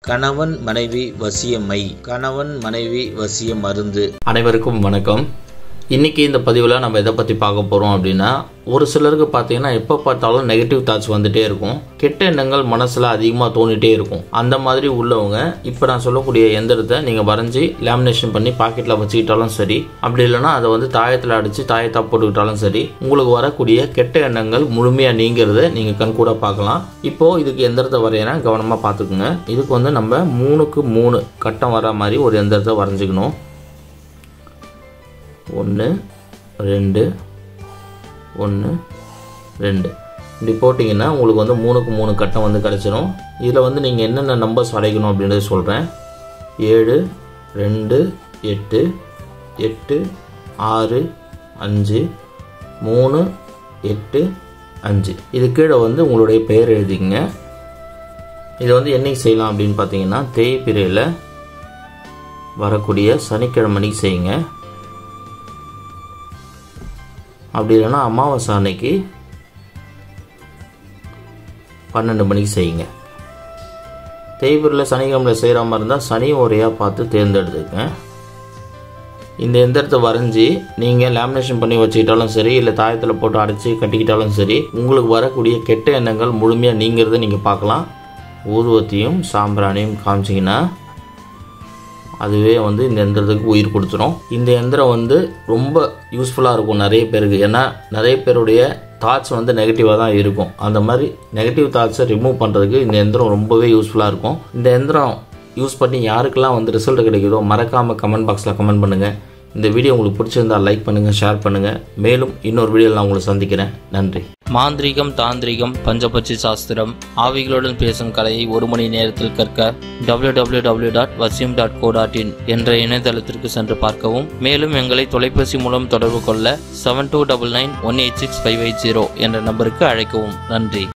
கணவன் மனைவி வசியமை கணவன் மனைவி வசிய மருந்து அனைவருக்கும் வணக்கம் இன்றைக்கி இந்த பதிவில் நம்ம எதை பற்றி பார்க்க போகிறோம் அப்படின்னா ஒரு சிலருக்கு பார்த்தீங்கன்னா எப்போ பார்த்தாலும் நெகட்டிவ் தாட்ஸ் வந்துட்டே இருக்கும் கெட்ட எண்ணங்கள் மனசில் அதிகமாக தோணிட்டே இருக்கும் அந்த மாதிரி உள்ளவங்க இப்போ நான் சொல்லக்கூடிய எந்திரத்தை நீங்கள் வரைஞ்சி லேமினேஷன் பண்ணி பாக்கெட்டில் வச்சுக்கிட்டாலும் சரி அப்படி இல்லைன்னா அதை வந்து தாயத்தில் அடித்து தாயத்தா போட்டுக்கிட்டாலும் சரி உங்களுக்கு வரக்கூடிய கெட்ட எண்ணங்கள் முழுமையாக நீங்கிறத நீங்கள் கண்கூட பார்க்கலாம் இப்போது இதுக்கு எந்திரத்தை வரையிறேன் கவனமாக பார்த்துக்குங்க இதுக்கு வந்து நம்ம மூணுக்கு மூணு கட்டம் வர மாதிரி ஒரு எந்திரத்தை வரைஞ்சிக்கணும் ஒன்று ரெண்டு ஒன்று ரெண்டு இப்படி போட்டிங்கன்னா உங்களுக்கு வந்து மூணுக்கு மூணு கட்டம் வந்து கிடச்சிரும் இதில் வந்து நீங்கள் என்னென்ன நம்பர்ஸ் வரைக்கணும் அப்படின்றத சொல்கிறேன் ஏழு ரெண்டு எட்டு எட்டு ஆறு அஞ்சு மூணு எட்டு அஞ்சு இது கீழே வந்து உங்களுடைய பெயர் எழுதிக்கங்க இதை வந்து என்னைக்கு செய்யலாம் அப்படின்னு பார்த்தீங்கன்னா தேய்பிரையில் வரக்கூடிய சனிக்கிழமைக்கு செய்யுங்க அப்படி இல்லைன்னா அமாவாசை அன்னைக்கு பன்னெண்டு மணிக்கு செய்யுங்க தேய்பிரில் சனிக்கிழமையில் செய்கிற மாதிரி இருந்தால் சனி முறையாக பார்த்து தேர்ந்தெடுத்துக்கங்க இந்த எந்திரத்தை வரைஞ்சி நீங்கள் லேமினேஷன் பண்ணி வச்சுக்கிட்டாலும் சரி இல்லை தாயத்தில் போட்டு அடைச்சி கட்டிக்கிட்டாலும் சரி உங்களுக்கு வரக்கூடிய கெட்ட எண்ணங்கள் முழுமையாக நீங்கிறத நீங்கள் பார்க்கலாம் ஊதுவத்தியும் சாம்பிராணியும் காமிச்சிங்கன்னா அதுவே வந்து இந்த எந்திரத்துக்கு உயிர் கொடுத்துரும் இந்த எந்திரம் வந்து ரொம்ப யூஸ்ஃபுல்லாக இருக்கும் நிறைய பேருக்கு ஏன்னா நிறைய பேருடைய தாட்ஸ் வந்து நெகட்டிவாக தான் இருக்கும் அந்த மாதிரி நெகட்டிவ் தாட்ஸை ரிமூவ் பண்ணுறதுக்கு இந்த எந்திரம் ரொம்பவே யூஸ்ஃபுல்லாக இருக்கும் இந்த எந்திரம் யூஸ் பண்ணி யாருக்கெல்லாம் வந்து ரிசல்ட் கிடைக்குதோ மறக்காமல் கமெண்ட் பாக்ஸில் கமெண்ட் பண்ணுங்கள் இந்த வீடியோ உங்களுக்கு பிடிச்சிருந்தா லைக் பண்ணுங்கள் ஷேர் பண்ணுங்கள் மேலும் இன்னொரு வீடியோவில் நான் உங்களை சந்திக்கிறேன் நன்றி மாந்திரீகம் தாந்திரிகம் பஞ்சபட்சி சாஸ்திரம் ஆவிகளுடன் பேசும் கலையை ஒரு மணி நேரத்தில் கற்க www.vasim.co.in டாட் வசியம் டாட் கோ டாட் இன் என்ற இணையதளத்திற்கு சென்று பார்க்கவும் மேலும் எங்களை தொலைபேசி மூலம் தொடர்பு கொள்ள seven two double nine one eight six five eight zero என்ற நம்பருக்கு அழைக்கவும் நன்றி